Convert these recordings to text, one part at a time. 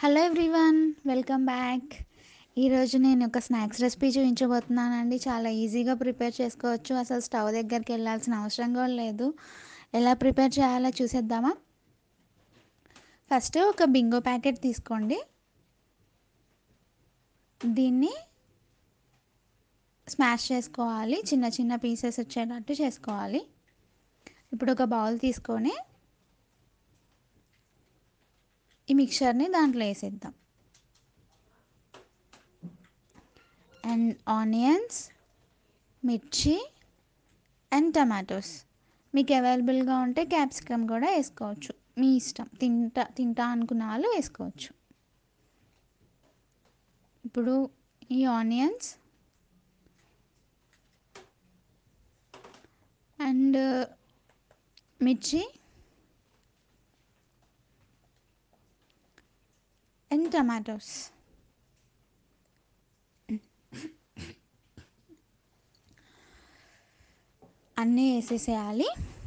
hello everyone welcome back ఈరోజు నేను ఒక స్నాక్స్ రెసిపీ చూపించబోతున్నానండి చాలా ఈజీగా ప్రిపేర్ చేసుకోవచ్చు అసలు స్టవ్ దగ్గరికి వెళ్ళాల్సిన అవసరం కూడా లేదు ఎలా ప్రిపేర్ చేయాలో చూసేద్దామా ఫస్ట్ ఒక బింగో ప్యాకెట్ తీసుకోండి దీన్ని స్మాష్ చేసుకోవాలి చిన్న చిన్న పీసెస్ వచ్చేటట్టు చేసుకోవాలి ఇప్పుడు ఒక బౌల్ తీసుకొని ఈ మిక్చర్ని దాంట్లో వేసేద్దాం అండ్ ఆనియన్స్ మిర్చి అండ్ టమాటోస్ మీకు అవైలబుల్గా ఉంటే క్యాప్సికమ్ కూడా వేసుకోవచ్చు మీ ఇష్టం తింటా తింటా అనుకున్న వాళ్ళు వేసుకోవచ్చు ఇప్పుడు ఈ ఆనియన్స్ అండ్ మిర్చి అండ్ టమాటోస్ అన్నీ వేసేసేయాలి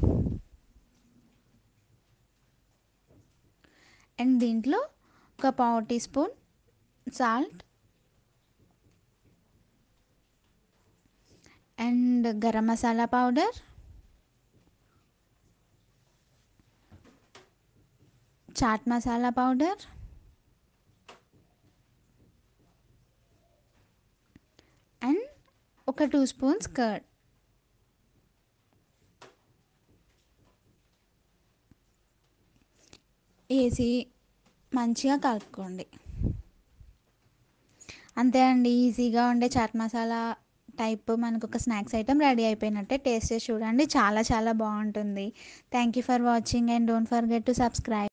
అండ్ దీంట్లో ఒక పావు teaspoon salt and garam masala powder chaat masala powder and ఒక టూ స్పూన్స్ కర్డ్ వేసి మంచిగా కలుపుకోండి అంతే అండి ఈజీగా ఉండే చాట్ మసాలా టైప్ మనకు ఒక స్నాక్స్ ఐటెం రెడీ అయిపోయినట్టే టేస్ట్ చేసి చూడండి చాలా చాలా బాగుంటుంది thank you for watching and don't forget to subscribe